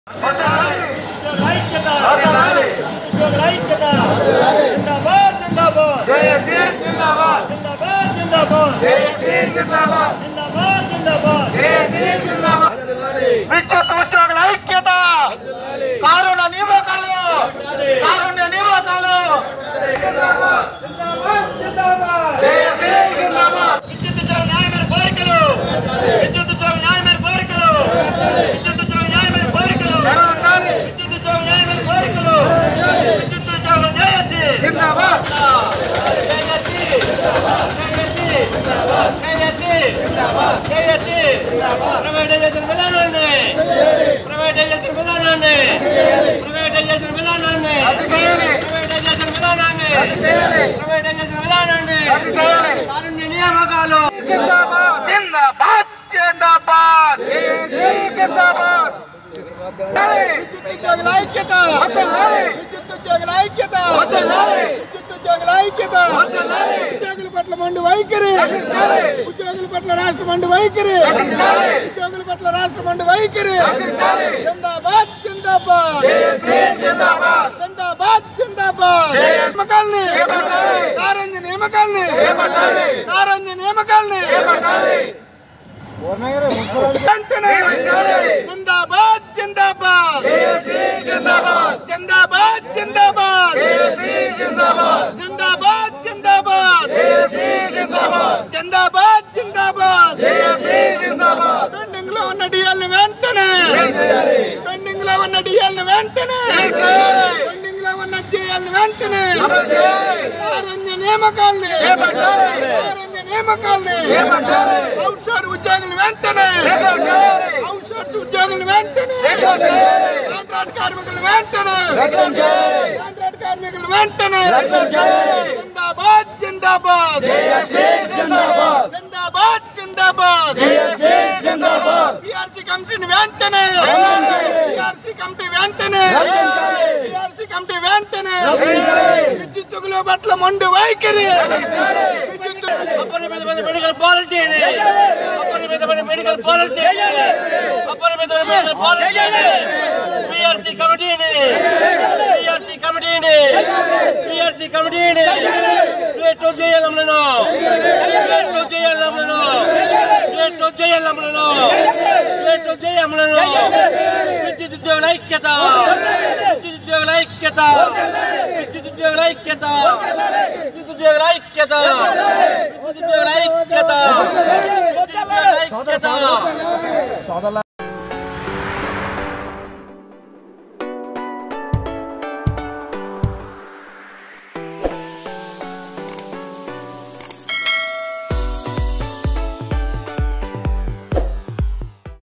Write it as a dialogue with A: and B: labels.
A: ఐక్యత ఐక్యత జిందాబాద్ జిందాబాద్ జిందాబాద్ జిందాబాద్ జిందాబాద్ జిందాబాద్
B: విద్యుత్ ఉద్యోగుల ఐక్యత కారుణ నియామకాలు కారుణ్య నియామకాలు
A: విద్యుత్ ఉద్యోగ న్యాయమైన కోరికలు విద్యుత్ ఉద్యోగ న్యాయమైన కోరికలు విద్యుత్ ఉద్యోగ న్యాయమైన కోరికలు విద్యుత్ ఉద్యోగ న్యాయమైన కోరికలు విద్యుత్ ఉద్యోగ న్యాయతి
B: జిందాబాద్
A: ప్రైవేటైజేషన్ విధానాన్ని ప్రైవేటైజేషన్ విధానాన్ని ప్రైవేటైజేషన్ విధానాన్ని ప్రైవేటైజేషన్ విధానాన్ని ప్రైవేటైజేషన్ విధానాన్ని కారుణ్య నియామకాలు
B: జిందాబాద్ జిందాబాద్ జిందాబాద్ జిందాబాద్
C: విద్యుత్ ఉద్యోగుల ఐక్యత విద్యుత్ ఉద్యోగుల ఐక్యత విద్యుత్ ఉద్యోగుల ఐక్యత ఉద్యోగుల పట్ల మండు వైఖరి ఉద్యోగుల పట్ల రాష్ట్ర మండు వైఖరి ఉద్యోగుల పట్ల రాష్ట్ర మండు వైఖరి జిందాబాద్ జిందాబాద్ జిందాబాద్ జిందాబాద్ నియామకాల్ని కారంజ నియామకాల్ని కారంజ నియామకాల్ని వెంటనే జిందాబాద్ జిందాబాద్ జిందాబాద్ జిందాబాద్ జిందాబాద్ జిందాబాద్ జిందాబాద్ జిందాబాద్ పెండింగ్ లో ఉన్న డిఎల్ వెంటనే పెండింగ్ లో ఉన్న డిఎల్ వెంటనే పెండింగ్ లో ఉన్న డిఎల్ వెంటనే ఆరంజ నియామకాల్ని ఆరంజ నియామకాల్ని అవుట్సోర్ ఉద్యోగులు వెంటనే అవుట్సోర్స్ ఉద్యోగులు వెంటనే కాంట్రాక్ట్ కార్మికులు వెంటనే కాంట్రాక్ట్ కార్మికులు వెంటనే జిందాబాద్ జిందాబాద్ జిందాబాద్ జిందాబాద్ పిఆర్సీ కమిటీని వెంటనే పిఆర్సీ కమిటీ వెంటనే పిఆర్సీ కమిటీ వెంటనే విద్యుత్తుల పట్ల మొండి వైఖరి విద్యుత్
A: అపరిమితమైన మెడికల్ పాలసీని అపరిమితమైన మెడికల్ పాలసీ అపరిమితమైన మెడికల్ పాలసీ పిఆర్సీ కమిటీని పిఆర్సీ కమిటీని పిఆర్సీ కమిటీని రేట్ చేయాలమ్మలను రేట్ చేయాలమ్మలను రేట్ చేయాలమ్మలను రేట్ చేయమ్మలను విద్యుత్ ఉద్యోగుల ఐక్యత విద్యుత్ ఉద్యోగుల ఐక్యత విద్యుత్ ఉద్యోగుల ఐక్యత విద్యుత్ ఉద్యోగుల ఐక్యత విద్యుత్ ఉద్యోగుల ఐక్యత విద్యుత్ ఉద్యోగుల ఐక్యత